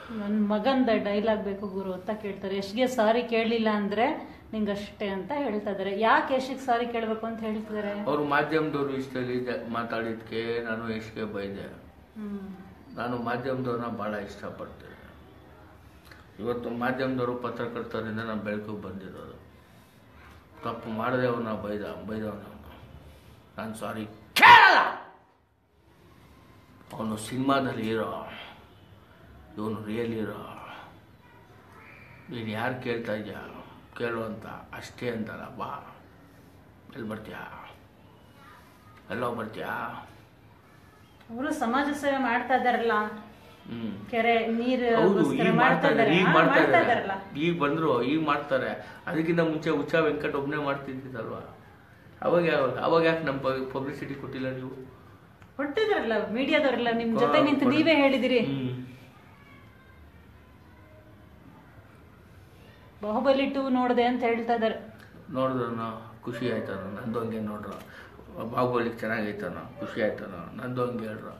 ನನ್ನ ಮಗಂದ ಡೈಲಾಗ್ ಬೇಕು ಗುರು ಅಂತ ಕೇಳ್ತಾರೆ ಯಶ್ಗೆ ಸಾರಿ ಕೇಳಲಿಲ್ಲ ಅಂದ್ರೆ ನಿಂಗಷ್ಟೇ ಅಂತ ಹೇಳ್ತಾ ಇದಾರೆ ಯಾಕೆ ಯಶ್ಗೆ ಸಾರಿ ಕೇಳಬೇಕು ಅಂತ ಹೇಳ್ತಿದ್ದಾರೆ ಅವರು ಮಾಧ್ಯಮದವ್ರು ಇಷ್ಟದಲ್ಲಿ ಮಾತಾಡಿದ್ಕೆ ನಾನು ಎಷ್ಟಿಗೆ ಬೈದೆ ಹ್ಮ್ ನಾನು ಮಾಧ್ಯಮದವ್ರನ್ನ ಭಾಳ ಇಷ್ಟಪಡ್ತೇನೆ ಇವತ್ತು ಮಾಧ್ಯಮದವರು ಪತ್ರಕರ್ತರಿಂದ ನಾನು ಬೆಳಕಿಗೆ ಬಂದಿರೋದು ತಪ್ಪು ಮಾಡದೆ ಅವನ ಬೈದ ಬೈದವನ ನಾನು ಸಾರಿ ಕೇಳಲ್ಲ ಅವನು ಸಿನಿಮಾದಲ್ಲಿ ಹೀರೋ ಇವನು ರಿಯಲ್ ಹೀರೋ ನೀನು ಯಾರು ಕೇಳ್ತಾ ಇದೆಯಾ ಕೇಳು ಅಂತ ಅಷ್ಟೇ ಅಂತಲ್ಲ ಬಾ ಎಲ್ಲಿ ಬರ್ತೀಯಾ ಎಲ್ಲೋ ಬರ್ತೀಯಾ ಅವರು ಸಮಾಜ ಸೇವೆ ಮಾಡ್ತಾ ಇದಾರಲ್ಲ ಹ್ಮ್ ಕೆರೆ ನೀರು ಹೌದು ಈಗ ಮಾಡ್ತಾ ಇದ್ದಾರೆ ಈಗ ಮಾಡ್ತಾ ಮಾಡ್ತಾ ಇದ್ದಾರೆ ಇದಾರಲ್ಲ ಈಗ ಬಂದ್ರು ಈಗ ಮಾಡ್ತಾರೆ ಅದಕ್ಕಿಂತ ಮುಂಚೆ ಹುಚ್ಚ ವೆಂಕಟ್ ಒಬ್ಬನೇ ಮಾಡ್ತಿದ್ದಿದ್ದಲ್ವಾ ಅವಾಗ ಯಾವಾಗ ಅವಾಗ ಯಾಕೆ ನಮ್ಮ ಪಬ್ಲಿಸಿಟಿ ಕೊಟ್ಟಿಲ್ಲ ನೀವು ಹೊಟ್ಟಿದ್ರಲ್ಲ ಮೀಡಿಯಾದವರೆಲ್ಲ ನಿಮ್ ಜೊತೆ ನಿಂತು ನೀವೇ ಹೇಳಿದಿರಿ ಹ್ಮ್ ಬಾಹುಬಲಿ ಟೂ ನೋಡಿದೆ ಅಂತ ಹೇಳ್ತಾ ಇದಾರೆ ನೋಡಿದ್ರನ ಖುಷಿ ಆಯ್ತಾನ ನಂದು ಹಂಗೆ ನೋಡ್ರ ಬಾಹುಬಲಿ ಚೆನ್ನಾಗೈತಾನ ಖುಷಿ ಆಯ್ತಾನ ನಂದು ಹಂಗೆ ಹೇಳ್ರ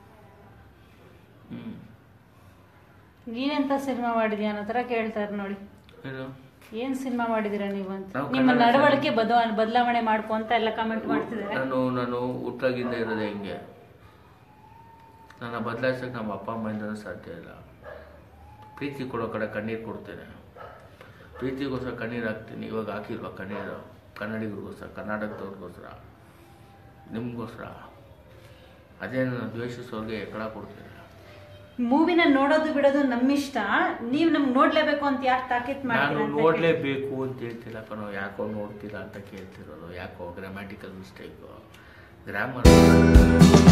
ಹ್ಮ್ ನೀನೆಂತ ಸಿನಿಮಾ ಮಾಡಿದ್ಯಾ ಅನ್ನೋ ತರ ಕೇಳ್ತಾರೆ ನೋಡಿ ಏನು ಏನ್ ಸಿನಿಮಾ ಮಾಡಿದೀರಾ ನೀವು ಅಂತ ನಾವು ನಿಮ್ಮ ಕನ್ನಡ ನಡವಳಿಕೆ ಬದಲ ಬದಲಾವಣೆ ಮಾಡ್ಕೊ ಅಂತ ಎಲ್ಲ ಕಮೆಂಟ್ ಮಾಡ್ತಿದ್ದಾರೆ ನಾನು ನಾನು ಹುಟ್ಟಾಗಿಂದ ಇರೋದೇ ಹಿಂಗೆ ನನ್ನ ಬದಲಾಯಿಸೋಕೆ ನಮ್ಮ ಅಪ್ಪ ಅಮ್ಮಯಿಂದನೂ ಸಾಧ್ಯ ಇಲ್ಲ ಪ್ರೀತಿ ಕೊಡೋ ಕಡೆ ಕಣ್ಣೀರು ಕೊಡ್ತೇನೆ ಪ್ರೀತಿಗೋಸ್ಕರ ಕಣ್ಣೀರು ಹಾಕ್ತೀನಿ ಇವಾಗ ಹಾಕಿಲ್ವಾ ಕಣ್ಣೀರು ಕನ್ನಡಿಗರಿಗೋಸ್ಕರ ಕರ್ನಾಟಕದವ್ರಿಗೋಸ್ಕರ ನಿಮಗೋಸ್ಕರ ಅದೇ ನಾನು ದ್ವೇಷಿಸೋರಿಗೆ ಎಕ್ಕಡ ಕೊಡ್ತೇನೆ ಮೂವಿನ ನೋಡೋದು ಬಿಡೋದು ನಮ್ಮಿಷ್ಟ ನೀವ್ ನಮ್ಗ್ ನೋಡ್ಲೇಬೇಕು ಅಂತ ಯಾಕೆ ತಾಕೀತ್ ನಾನು ಮಾಡ್ತೀರಾ ಅಂತ ನೋಡಲೇಬೇಕು ಅಂತ ಹೇಳ್ತಿಲ್ಲ ಕಣೋ ಯಾಕೋ ನೋಡ್ತೀರಾ ಅಂತ ಕೇಳ್ತಿರೋದು ಯಾಕೋ ಗ್ರಾಮ್ಯಾಟಿಕಲ್ ಮಿಸ್ಟೇಕು ಗ್ರಾಮರ್